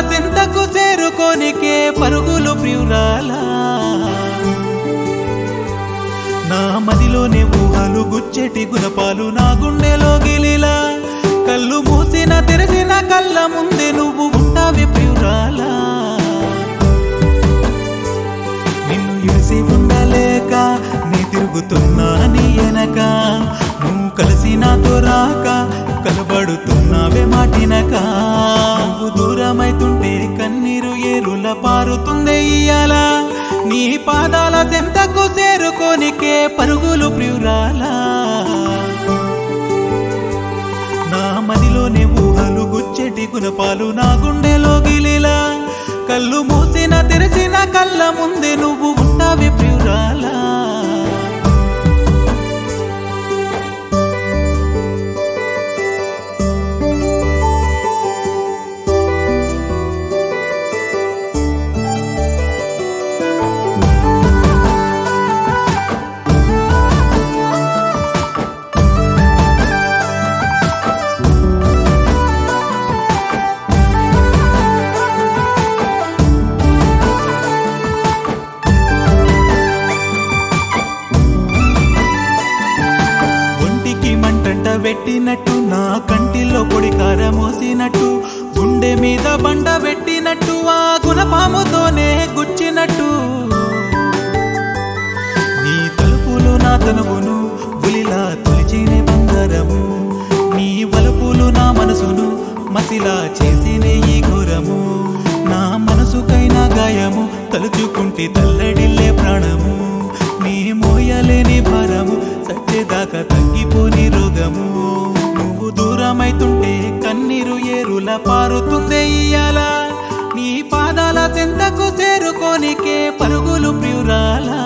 చింతకు చేరుకోనికే పరుగులు ప్రియురాలా నా మదిలోనే ఊహలు గుచ్చెటి గుణపాలు నా గుండెలో గిలిలా కళ్ళు మూసిన తెరిసిన కళ్ళ ముందే నువ్వు ఉంటావి ప్రియురాలా నిన్ను ఇడిసి ఉండలేక నీ తిరుగుతున్నా నీ వెనక నువ్వు కలిసి నాతో రాక కలబడుతున్నావే మాటినక నువ్వు దూరమైతుంటే కన్నీరు ఏరుల పారుతుందే ఇయ్యాల నీ పాదాల చెంతకు చేరుకోనికే పరుగులు ప్రియురాలా నా మదిలోనే ఊహలు గుచ్చెటి గుణపాలు నా గుండెలో గిలిలా కళ్ళు మూసిన తెరిచిన కళ్ళ ముందే నువ్వు ఉంటావి ప్రియురాలా ఒంటికి మంటంట పెట్టినట్టు నా కంటిలో పొడి కార మోసినట్టు గుండె మీద బండ పెట్టినట్టు ఆ గుణపాముతోనే గుచ్చినట్టు నీ తలుపులు నా తనువును ఉలిలా తొలిచినే బంగారము నీ వలుపులు నా మనసును మసిలా చేసినే ఈ ఘోరము నా మనసుకైనా గాయము తలుచుకుంటే తల్లడిల్లే ప్రాణము నీ మోయలేని భారము సచ్చేదాకా తగ్గిపోని రోగము నువ్వు దూరమైతుంటే కన్నీరు ఏరుల పారుతుందే ఇయ్యాల నీ పాదాల చెంతకు చేరుకోనికే పరుగులు ప్రియురాలా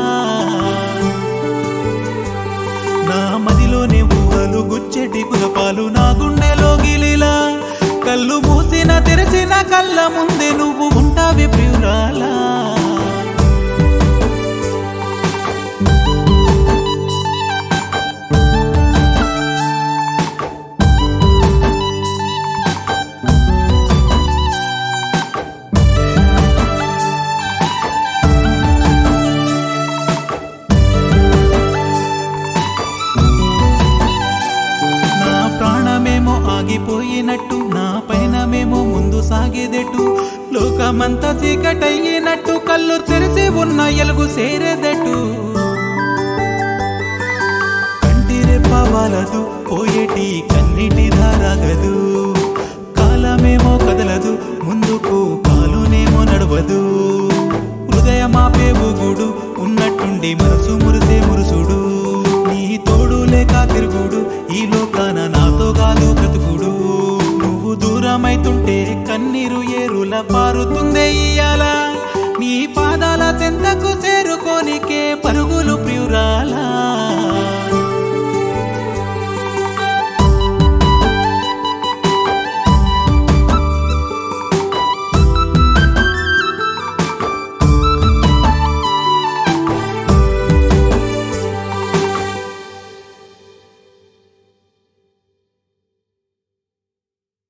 నా మదిలోనే ఊహలు గుచ్చెటి కులపాలు నా గుండెలో గిలిలా కళ్ళు మూసిన తెరిచిన కళ్ళ ముందే నువ్వు ఉంటావి ప్రియురాలా నా ప్రాణమేమో ఆగిపోయినట్టు నా పైనమేమో ముందు సాగేదెట్టు లోకమంతా చీకటయ్యినట్టు కళ్ళు తెరిచి ఉన్న ఎలుగు సేరేదెట్టు కంటిరే పవాలదు పోయేటి కన్నిటి ధారాగదు కాలమేమో కదలదు ముందుకు కాలునేమో నడవదు హృదయమాపే ఊగుడు ఉన్నట్టుండి మనసు మురిసే మురుసుడు నీ తోడు లేక తిరుగుడు ఈ లోకాన నాతో కాదు బ్రతుకుడు నువ్వు దూరమైతుంటే కన్నీరు ఏరుల పారుతుందే ఇయ్యాల నీ పాదాల చెంతకు చేరుకోనికే పరుగులు ప్రియురాలా